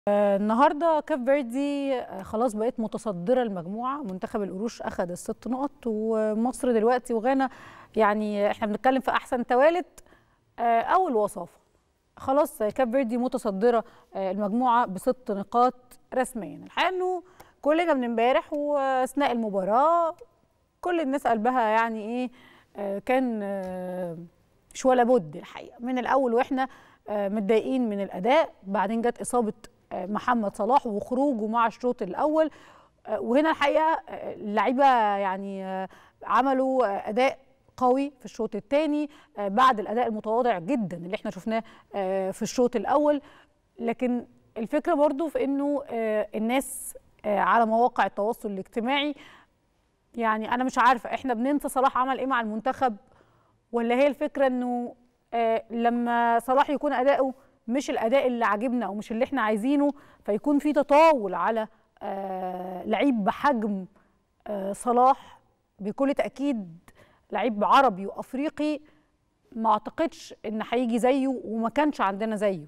النهارده كاب فيردي آه، خلاص بقت متصدره المجموعه منتخب القروش اخذ الست نقط ومصر دلوقتي وغانا يعني احنا بنتكلم في احسن توالت آه، اول وصافه خلاص كاب فيردي متصدره آه، المجموعه بست نقاط رسميا الحقيقه انه كلنا من امبارح واثناء المباراه كل الناس قلبها يعني ايه آه، كان آه، مش ولا بد الحقيقه من الاول واحنا آه، متضايقين من الاداء بعدين جت اصابه آه، محمد صلاح وخروجه مع الشوط الاول آه، وهنا الحقيقه آه، اللعيبه يعني آه، عملوا آه، اداء قوي في الشوط الثاني بعد الاداء المتواضع جدا اللي احنا شفناه آه، في الشوط الاول لكن الفكره برضو في انه آه، الناس آه، على مواقع التواصل الاجتماعي يعني انا مش عارفه احنا بننسى صلاح عمل ايه مع المنتخب ولا هي الفكره انه آه، لما صلاح يكون اداؤه مش الاداء اللي عاجبنا او مش اللي احنا عايزينه فيكون في تطاول على آه، لعيب بحجم آه، صلاح بكل تاكيد لعيب عربي وافريقي ما اعتقدش ان هيجي زيه وما كانش عندنا زيه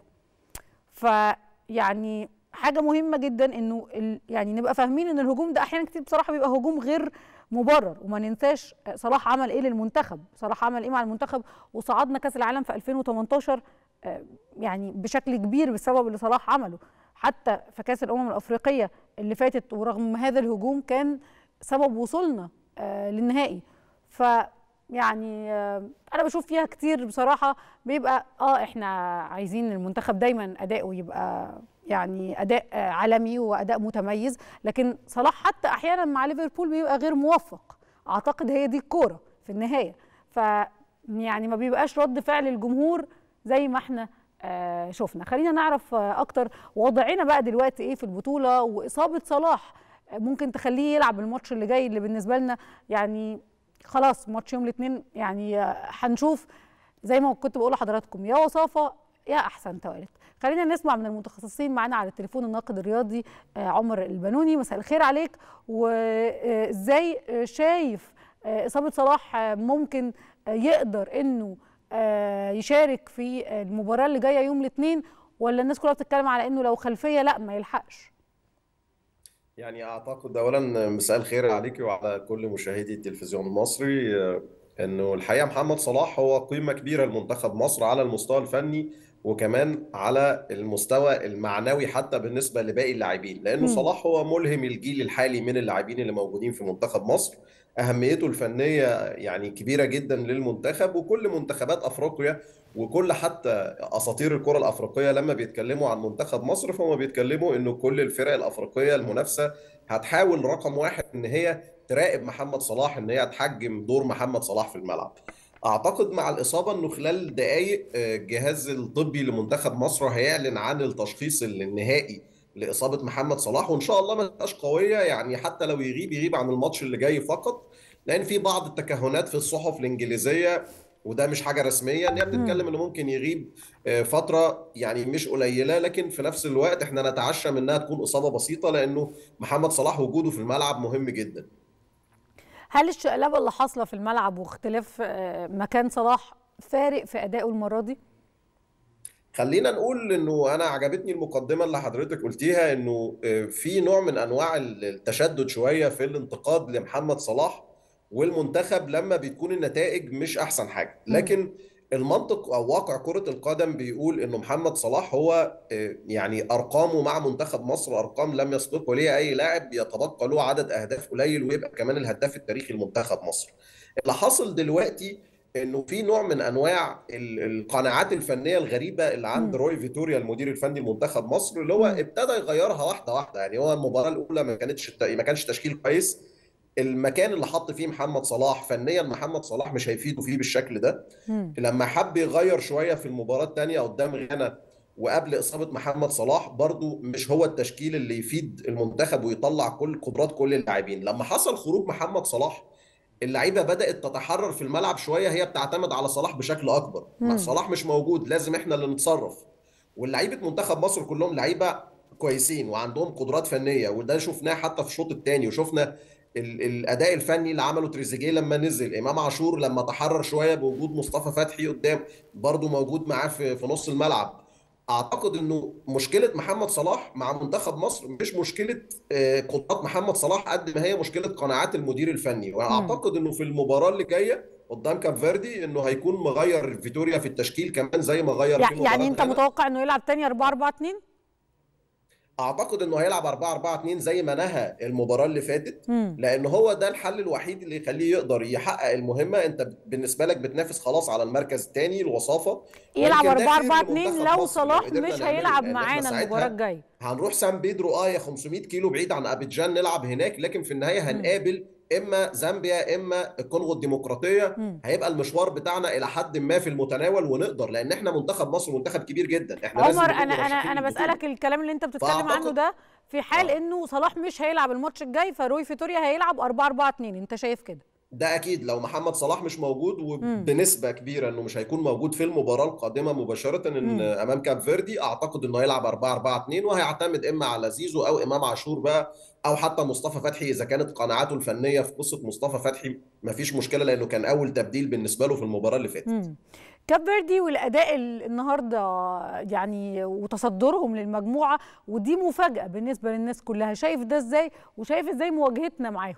فيعني حاجه مهمه جدا انه ال- يعني نبقى فاهمين ان الهجوم ده احيانا كتير بصراحه بيبقى هجوم غير مبرر وما ننساش صلاح عمل ايه للمنتخب صلاح عمل ايه مع المنتخب وصعدنا كاس العالم في 2018 آه، يعني بشكل كبير بسبب اللي صلاح عمله حتى في كاس الامم الافريقيه اللي فاتت ورغم هذا الهجوم كان سبب وصولنا آه، للنهائي ف يعني آه، انا بشوف فيها كتير بصراحه بيبقى اه احنا عايزين المنتخب دايما اداؤه يبقى يعني اداء آه، عالمي واداء متميز لكن صلاح حتى احيانا مع ليفربول بيبقى غير موفق اعتقد هي دي الكوره في النهايه ف يعني ما بيبقاش رد فعل الجمهور زي ما احنا آه، شفنا خلينا نعرف آه، اكتر وضعنا بقى دلوقتي ايه في البطوله واصابه صلاح آه، ممكن تخليه يلعب الماتش اللي جاي اللي بالنسبه لنا يعني خلاص ماتش يوم الاثنين يعني آه، هنشوف زي ما كنت بقول لحضراتكم يا وصافه يا احسن توالت خلينا نسمع من المتخصصين معانا على التليفون الناقد الرياضي آه، عمر البنوني مساء الخير عليك وازاي شايف آه، اصابه صلاح آه، ممكن آه، يقدر انه آه، يشارك في المباراه اللي جايه يوم الاثنين ولا الناس كلها بتتكلم على انه لو خلفيه لا ما يلحقش يعني أعتقد أولا مساء الخير عليك وعلى كل مشاهدي التلفزيون المصري آه، إنه الحقيقة محمد صلاح هو قيمة كبيرة لمنتخب مصر على المستوى الفني وكمان على المستوى المعنوي حتى بالنسبة لباقي اللاعبين لأنه مم. صلاح هو ملهم الجيل الحالي من اللاعبين اللي موجودين في منتخب مصر أهميته الفنية يعني كبيرة جدا للمنتخب وكل منتخبات أفريقيا وكل حتى اساطير الكره الافريقيه لما بيتكلموا عن منتخب مصر فهم بيتكلموا انه كل الفرق الافريقيه المنافسه هتحاول رقم واحد ان هي تراقب محمد صلاح ان هي تحجم دور محمد صلاح في الملعب اعتقد مع الاصابه انه خلال دقائق آه، الجهاز الطبي لمنتخب مصر هيعلن عن التشخيص النهائي لاصابه محمد صلاح وان شاء الله ما تبقاش قويه يعني حتى لو يغيب يغيب عن الماتش اللي جاي فقط لان في بعض التكهنات في الصحف الانجليزيه وده مش حاجه رسميه ان هي مم. بتتكلم انه ممكن يغيب آه، فتره يعني مش قليله لكن في نفس الوقت احنا نتعشى منها تكون اصابه بسيطه لانه محمد صلاح وجوده في الملعب مهم جدا هل الشقلبه اللي حاصله في الملعب واختلاف آه، مكان صلاح فارق في ادائه المره دي؟ خلينا نقول انه انا عجبتني المقدمه اللي حضرتك قلتيها انه آه، في نوع من انواع التشدد شويه في الانتقاد لمحمد صلاح والمنتخب لما بتكون النتائج مش احسن حاجه مم. لكن المنطق او واقع كره القدم بيقول انه محمد صلاح هو آه، يعني ارقامه مع منتخب مصر ارقام لم يسبقه ليها اي لاعب يتبقى له عدد اهداف قليل ويبقى كمان الهداف التاريخي لمنتخب مصر اللي حصل دلوقتي انه في نوع من انواع ال- القناعات الفنيه الغريبه اللي عند مم. روي فيتوريا المدير الفني لمنتخب مصر اللي هو مم. ابتدى يغيرها واحده واحده يعني هو المباراه الاولى ما كانتش ما كانش تشكيل كويس المكان اللي حط فيه محمد صلاح فنيا محمد صلاح مش هيفيده فيه بالشكل ده مم. لما حب يغير شويه في المباراه الثانيه قدام غانا وقبل اصابه محمد صلاح برضو مش هو التشكيل اللي يفيد المنتخب ويطلع كل قدرات كل اللاعبين لما حصل خروج محمد صلاح اللعيبه بدات تتحرر في الملعب شويه هي بتعتمد على صلاح بشكل اكبر ما مم. صلاح مش موجود لازم احنا اللي نتصرف واللعيبه منتخب مصر كلهم لعيبه كويسين وعندهم قدرات فنيه وده شفناه حتى في الشوط الثاني وشفنا ال- الاداء الفني اللي عمله تريزيجيه لما نزل امام عاشور لما تحرر شويه بوجود مصطفى فتحي قدام برضه موجود معاه في في نص الملعب اعتقد انه مشكله محمد صلاح مع منتخب مصر مش مشكله آه، قدرات محمد صلاح قد ما هي مشكله قناعات المدير الفني مم. واعتقد انه في المباراه اللي جايه قدام كاب فيردي انه هيكون مغير فيتوريا في التشكيل كمان زي ما غير في يع- يعني مباراه انت غانا متوقع انه يلعب تاني 4 4 2 اعتقد انه هيلعب 4 4 2 زي ما نهى المباراه اللي فاتت امم لان هو ده الحل الوحيد اللي يخليه يقدر يحقق المهمه انت بالنسبه لك بتنافس خلاص على المركز الثاني الوصافه يلعب ويمكن ده 4 خير 4 2 لمنتخب لو مصر لو صلاح قدرنا مش نعمله هيلعب لان احنا معانا المباراة ساعتها الجاية هنروح سان بيدرو اه يا 500 كيلو بعيد عن ابيجان نلعب هناك لكن في النهايه امم هنقابل اما زامبيا اما الكونغو الديمقراطيه امم هيبقى المشوار بتاعنا الى حد ما في المتناول ونقدر لان احنا منتخب مصر منتخب كبير جدا احنا لازم عمر نكون انا انا مرشحين انا للبطوله بسألك الكلام اللي انت بتتكلم عنه فاعتقد ده في حال اه انه صلاح مش هيلعب الماتش الجاي فروي فيتوريا هيلعب 4 4 2 انت شايف كده ده اكيد لو محمد صلاح مش موجود امم وبنسبه كبيره انه مش هيكون موجود في المباراه القادمه مباشره ان امم امام كاب فيردي اعتقد انه هيلعب 4 4 2 وهيعتمد اما على زيزو او امام عاشور بقى او حتى مصطفى فتحي اذا كانت قناعاته الفنيه في قصه مصطفى فتحي مفيش مشكله لانه كان اول تبديل بالنسبه له في المباراه اللي فاتت امم كاب فيردي والاداء ال- النهارده يعني وتصدرهم للمجموعه ودي مفاجاه بالنسبه للناس كلها شايف ده ازاي وشايف ازاي مواجهتنا معاهم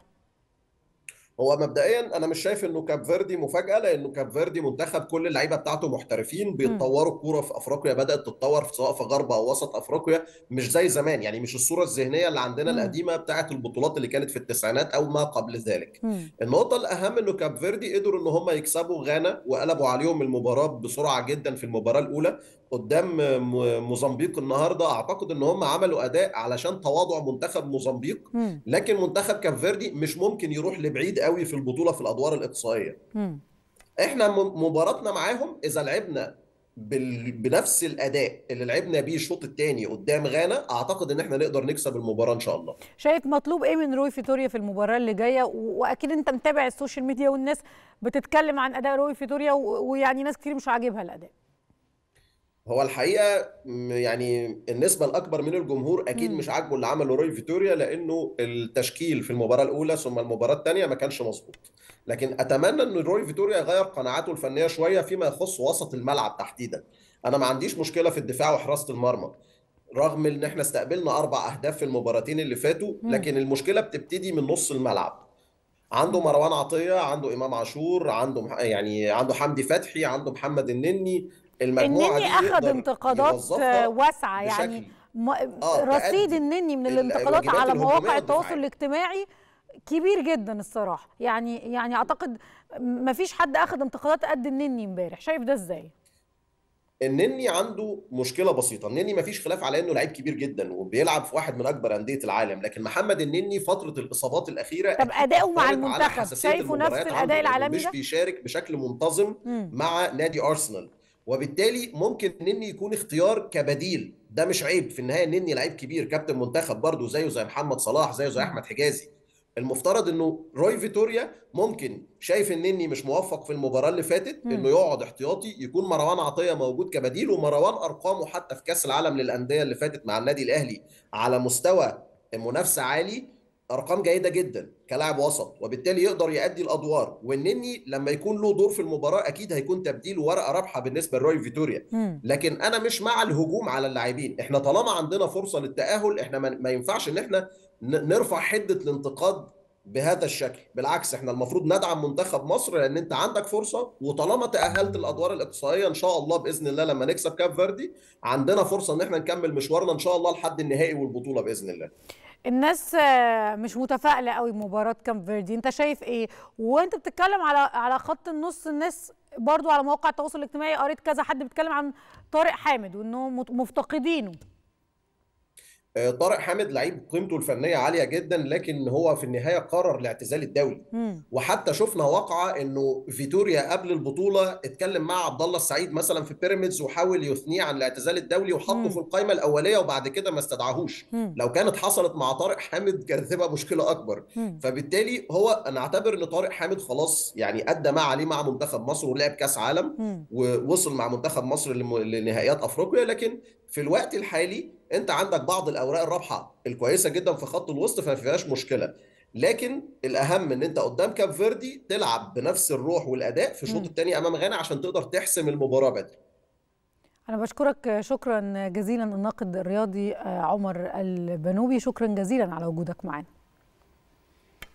هو مبدئيا انا مش شايف انه كاب فيردي مفاجاه لانه كاب فيردي منتخب كل اللعيبه بتاعته محترفين امم بيتطوروا الكوره في افريقيا بدات تتطور في- سواء في غرب او وسط افريقيا مش زي زمان يعني مش الصوره الذهنيه اللي عندنا امم القديمه بتاعت البطولات اللي كانت في التسعينات او ما قبل ذلك امم النقطه الاهم انه كاب فيردي قدروا ان هم يكسبوا غانا وقلبوا عليهم المباراه بسرعه جدا في المباراه الاولى قدام م- موزمبيق النهارده اعتقد ان هم عملوا اداء علشان تواضع منتخب موزمبيق امم لكن منتخب كاب فيردي مش ممكن يروح لبعيد قوي في البطوله في الادوار الاقصائيه امم احنا م- مباراتنا معاهم اذا لعبنا بال... بنفس الاداء اللي لعبنا بيه الشوط الثاني قدام غانا اعتقد ان احنا نقدر نكسب المباراه ان شاء الله شايف مطلوب ايه من روي فيتوريا في المباراه اللي جايه و- واكيد انت متابع السوشيال ميديا والناس بتتكلم عن اداء روي فيتوريا و- ويعني ناس كتير مش عاجبها الاداء هو الحقيقه م- يعني النسبه الاكبر من الجمهور اكيد امم مش عاجبه اللي عمله روي فيتوريا لانه التشكيل في المباراه الاولى ثم المباراه الثانيه ما كانش مظبوط لكن اتمنى ان روي فيتوريا يغير قناعاته الفنيه شويه فيما يخص وسط الملعب تحديدا انا ما عنديش مشكله في الدفاع وحراسه المرمى رغم ان احنا استقبلنا اربع اهداف في المباراتين اللي فاتوا امم لكن المشكله بتبتدي من نص الملعب عنده امم مروان عطيه عنده امام عاشور عنده مح- يعني عنده حمدي فتحي عنده محمد النني المجموعه النني دي اخذ يقدر انتقادات آه، يوظفها واسعه يعني بشكل م- اه رصيد تأدي النني من ال- الانتقادات الواجبات على الهجوميه مواقع التواصل والدفاعيه الاجتماعي كبير جدا الصراحه يعني يعني اعتقد ما فيش حد اخذ انتقادات قد النني امبارح شايف ده ازاي النني عنده مشكله بسيطه النني ما فيش خلاف على انه لعيب كبير جدا وبيلعب في واحد من اكبر انديه العالم لكن محمد النني فتره الاصابات الاخيره طب اكيد اداؤه مع اثرت على المنتخب حساسيه شايفه نفس المباريات الاداء عنده لانه العالمي مش ده بيشارك بشكل منتظم امم مع نادي ارسنال وبالتالي ممكن النني يكون اختيار كبديل ده مش عيب في النهايه النني لعيب كبير كابتن منتخب برضه زيه زي محمد صلاح زيه زي امم احمد حجازي المفترض انه روي فيتوريا ممكن شايف النني مش موفق في المباراه اللي فاتت انه امم يقعد احتياطي يكون مروان عطيه موجود كبديل ومروان ارقامه حتى في كاس العالم للانديه اللي فاتت مع النادي الاهلي على مستوى منافسه عالي ارقام جيده جدا كلاعب وسط وبالتالي يقدر يؤدي الادوار والنني لما يكون له دور في المباراه اكيد هيكون تبديل ورقه رابحه بالنسبه لروي فيتوريا امم لكن انا مش مع الهجوم على اللاعبين احنا طالما عندنا فرصه للتاهل احنا ما ما ينفعش ان احنا ن- نرفع حده الانتقاد بهذا الشكل بالعكس احنا المفروض ندعم منتخب مصر لان انت عندك فرصه وطالما تاهلت الادوار الاقصائيه ان شاء الله باذن الله لما نكسب كاب فيردي عندنا فرصه ان احنا نكمل مشوارنا ان شاء الله لحد النهائي والبطوله باذن الله الناس آه، مش متفائله قوي بمباراه كامب فيردي انت شايف ايه وانت بتتكلم على على خط النص الناس برضو على مواقع التواصل الاجتماعي قريت كذا حد بيتكلم عن طارق حامد وانه مت- مفتقدينه آه، طارق حامد لعيب قيمته الفنيه عاليه جدا لكن هو في النهايه قرر الاعتزال الدولي امم وحتى شفنا واقعه انه فيتوريا قبل البطوله اتكلم مع عبد الله السعيد مثلا في بيراميدز وحاول يثنيه عن الاعتزال الدولي وحطه في امم القائمه الاوليه وبعد كده ما استدعاهوش امم لو كانت حصلت مع طارق حامد كانت هتبقى مشكله اكبر امم فبالتالي هو انا اعتبر ان طارق حامد خلاص يعني ادى ما عليه مع منتخب مصر ولعب كاس عالم امم ووصل مع منتخب مصر لم- لنهائيات افريقيا لكن في الوقت الحالي انت عندك بعض الاوراق الرابحه الكويسه جدا في خط الوسط فما فيهاش مشكله لكن الاهم ان انت قدام كاب فيردي تلعب بنفس الروح والاداء في الشوط امم الثاني امام غانا عشان تقدر تحسم المباراه بدري أنا بشكرك شكرا جزيلا الناقد الرياضي عمر البنوبي شكرا جزيلا على وجودك معنا